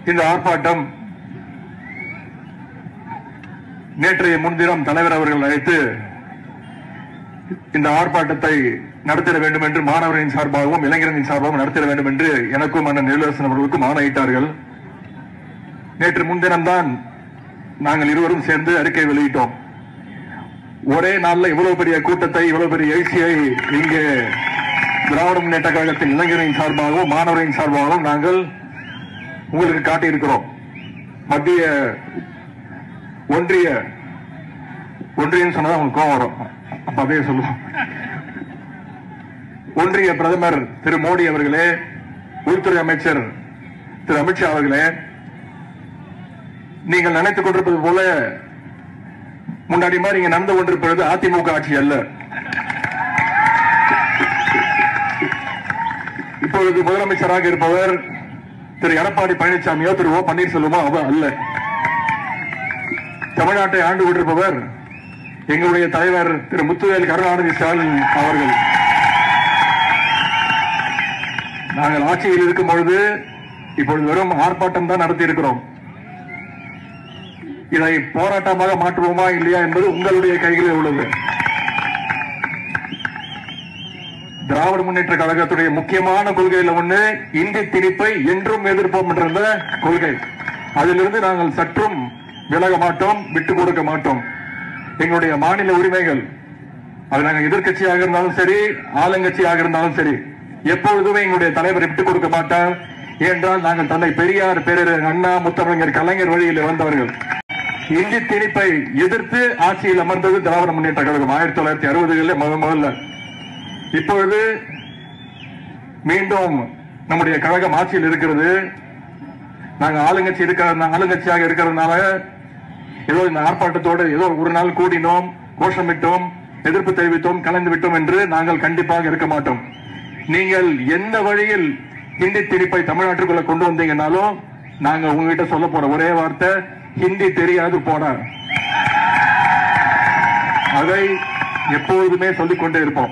இந்த ஆர்ப்பாட்டம் நேற்றைய முன்தினம் தலைவர் அவர்கள் அழைத்து இந்த ஆர்ப்பாட்டத்தை நடத்திட வேண்டும் என்று மாணவர்களின் சார்பாகவும் இளைஞர்களின் சார்பாகவும் நடத்திட வேண்டும் என்று எனக்கும் அண்ணன் நிலவரசன் அவர்களுக்கும் ஆணையிட்டார்கள் நேற்று முன்தினம்தான் நாங்கள் இருவரும் சேர்ந்து அறிக்கை வெளியிட்டோம் ஒரே நாள்ல இவ்வளவு பெரிய கூட்டத்தை இவ்வளவு பெரிய எழுச்சியை இங்கே திராவிட முன்னேற்ற கழகத்தின் இளைஞரின் சார்பாகவும் மாணவரின் சார்பாகவும் நாங்கள் உங்களுக்கு காட்டியிருக்கிறோம் மத்திய ஒன்றிய ஒன்றியம் சொன்னதா உங்களுக்கு கோவம் வரும் அப்ப அதே சொல்லுவோம் ஒன்றிய பிரதமர் திரு மோடி அவர்களே உள்துறை அமைச்சர் திரு அமித்ஷா அவர்களே நீங்கள் நினைத்துக் கொண்டிருப்பது போல முன்னாடி மாதிரி இங்க நடந்து கொண்டிருப்பது அதிமுக ஆட்சி அல்ல இப்பொழுது முதலமைச்சராக இருப்பவர் திரு எடப்பாடி பழனிசாமியோ திரு ஓ பன்னீர்செல்வமோ அவர் அல்ல தமிழ்நாட்டை ஆண்டு கொண்டிருப்பவர் எங்களுடைய தலைவர் திரு முத்துவேல் கருணாநிதி ஸ்டாலின் அவர்கள் நாங்கள் ஆட்சியில் இருக்கும் பொழுது இப்பொழுது வெறும் ஆர்ப்பாட்டம் தான் நடத்தி இருக்கிறோம் இதை போராட்டமாக மாற்றுவோமா இல்லையா என்பது உங்களுடைய கைகளில் உள்ளது திராவிட முன்னேற்ற கழகத்துடைய முக்கியமான கொள்கையில ஒண்ணு இந்தி திணிப்பை என்றும் எதிர்ப்போம் என்ற கொள்கை அதிலிருந்து நாங்கள் சற்றும் விலக மாட்டோம் விட்டு கொடுக்க மாட்டோம் எங்களுடைய மாநில உரிமைகள் அது நாங்கள் எதிர்க்கட்சியாக இருந்தாலும் சரி ஆளுங்கட்சியாக இருந்தாலும் சரி எப்பொழுதுமே எங்களுடைய தலைவர் விட்டுக் கொடுக்க மாட்டார் ஏனென்றால் நாங்கள் தந்தை பெரியார் பேரறிஞர் அண்ணா முத்தமிழர் கலைஞர் வழியில் வந்தவர்கள் இந்தி திணிப்பை எதிர்த்து ஆட்சியில் அமர்ந்தது திராவிட முன்னேற்ற கழகம் ஆயிரத்தி தொள்ளாயிரத்தி அறுபதுகளில் முதல் முதல்ல இப்பொழுது மீண்டும் நம்முடைய கழகம் ஆட்சியில் இருக்கிறது நாங்க ஆளுங்கட்சி இருக்கிற ஆளுங்கட்சியாக இருக்கிறதுனால ஏதோ இந்த ஆர்ப்பாட்டத்தோடு ஏதோ ஒரு நாள் கூடினோம் கோஷமிட்டோம் எதிர்ப்பு தெரிவித்தோம் கலந்து விட்டோம் என்று நாங்கள் கண்டிப்பாக இருக்க மாட்டோம் நீங்கள் எந்த வழியில் ஹிந்தி திணிப்பை தமிழ்நாட்டுக்குள்ள கொண்டு வந்தீங்கன்னாலும் நாங்க உங்ககிட்ட சொல்ல போற ஒரே வார்த்தை ஹிந்தி தெரியாது போட அதை எப்பொழுதுமே சொல்லிக் கொண்டே இருப்போம்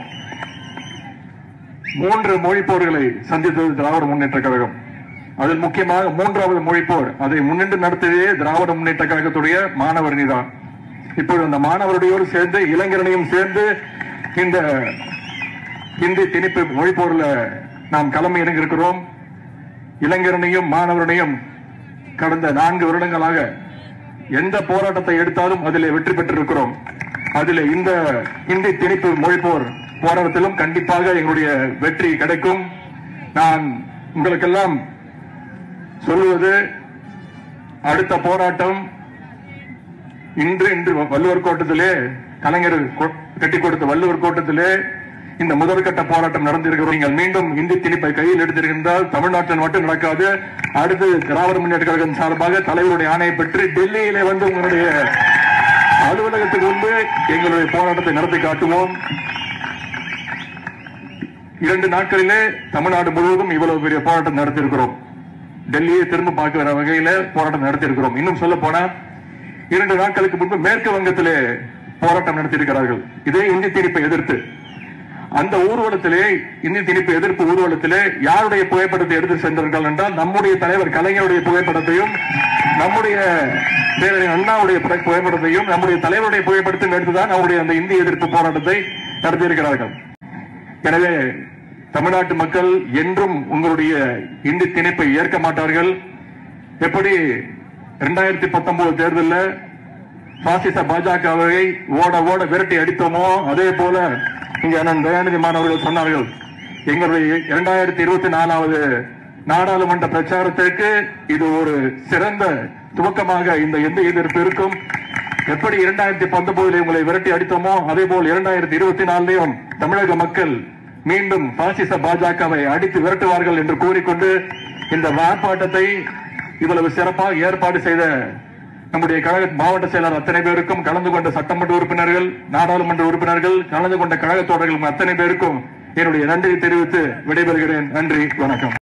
மூன்று மொழிப் போர்களை சந்தித்தது திராவிட முன்னேற்ற கழகம் அதில் முக்கியமாக மூன்றாவது மொழிப்போர் அதை முன்னின்று நடத்தியதே திராவிட முன்னேற்ற கழகத்துடைய மாணவர் அணிதான் இப்பொழுது அந்த மாணவருடையோடு சேர்ந்து இளைஞரனையும் சேர்ந்து இந்த இந்தி திணிப்பு மொழிப்போர்ல நாம் களம் இறங்கியிருக்கிறோம் இளைஞரனையும் மாணவரனையும் கடந்த நான்கு வருடங்களாக எந்த போராட்டத்தை எடுத்தாலும் அதிலே வெற்றி பெற்றிருக்கிறோம் அதிலே இந்த இந்தி திணிப்பு மொழிப்போர் போராட்டத்திலும் கண்டிப்பாக எங்களுடைய வெற்றி கிடைக்கும் நான் உங்களுக்கெல்லாம் சொல்லுவது அடுத்த போராட்டம் இன்று இன்று வள்ளுவர் கோட்டத்திலே கலைஞர் கொ- கட்டி கொடுத்த வள்ளுவர் கோட்டத்திலே இந்த முதற்கட்ட போராட்டம் நடந்திருக்கிறோம் நீங்கள் மீண்டும் இந்தி திணிப்பை கையில் எடுத்திருந்தால் தமிழ்நாட்டில் மட்டும் நடக்காது அடுத்து திராவிட முன்னேற்ற கழகம் சார்பாக தலைவருடைய ஆணையை பெற்று டெல்லியிலே வந்து உங்களுடைய அலுவலகத்துக்கு வந்து எங்களுடைய போராட்டத்தை நடத்தி காட்டுவோம் இரண்டு நாட்களிலே தமிழ்நாடு முழுவதும் இவ்வளவு பெரிய போராட்டம் நடத்தியிருக்கிறோம் டெல்லியை திரும்ப பார்க்கிற வகையில போராட்டம் நடத்தியிருக்கிறோம் இன்னும் சொல்ல போனா இரண்டு நாட்களுக்கு முன்பு மேற்கு வங்கத்திலே போராட்டம் நடத்தியிருக்கிறார்கள் இதே இந்தி திணிப்பை எதிர்த்து அந்த ஊர்வலத்திலே இந்தி திணிப்பு எதிர்ப்பு ஊர்வலத்திலே யாருடைய புகைப்படத்தை எடுத்து சென்றார்கள் என்றால் நம்முடைய தலைவர் கலைஞருடைய புகைப்படத்தையும் நம்முடைய பேரறிஞர் அண்ணாவுடைய புகை- புகைப்படத்தையும் நம்முடைய தலைவருடைய புகைப்படத்தையும் எடுத்துதான் அவருடைய அந்த இந்தி எதிர்ப்பு போராட்டத்தை நடத்தியிருக்கிறார்கள் எனவே தமிழ்நாட்டு மக்கள் என்றும் உங்களுடைய இந்தி திணிப்பை ஏற்க மாட்டார்கள் எப்படி இரண்டாயிரத்தி பத்தொன்பது தேர்தலில் பாசிச பாஜகவை ஓட ஓட விரட்டி அடித்தோமோ அதே போல இங்க அண்ணன் தயாநிதி மாணவர்கள் சொன்னார்கள் எங்களுடைய இரண்டாயிரத்தி இருபத்தி நாலாவது நாடாளுமன்ற பிரச்சாரத்திற்கு இது ஒரு சிறந்த துவக்கமாக இந்த எந்த எதிர்ப்பு இருக்கும் எப்படி இரண்டாயிரத்தி பத்தொன்பதுல உங்களை விரட்டி அடித்தோமோ அதே போல் இரண்டாயிரத்தி இருபத்தி நாலுலயும் தமிழக மக்கள் மீண்டும் பாசிச பாஜகவை அடித்து விரட்டுவார்கள் என்று கூறிக்கொண்டு இந்த ஆர்ப்பாட்டத்தை இவ்வளவு சிறப்பாக ஏற்பாடு செய்த நம்முடைய கழக மாவட்ட செயலர் அத்தனை பேருக்கும் கலந்து கொண்ட சட்டமன்ற உறுப்பினர்கள் நாடாளுமன்ற உறுப்பினர்கள் கலந்து கொண்ட கழக தோழர்கள் அத்தனை பேருக்கும் என்னுடைய நன்றியை தெரிவித்து விடைபெறுகிறேன் நன்றி வணக்கம்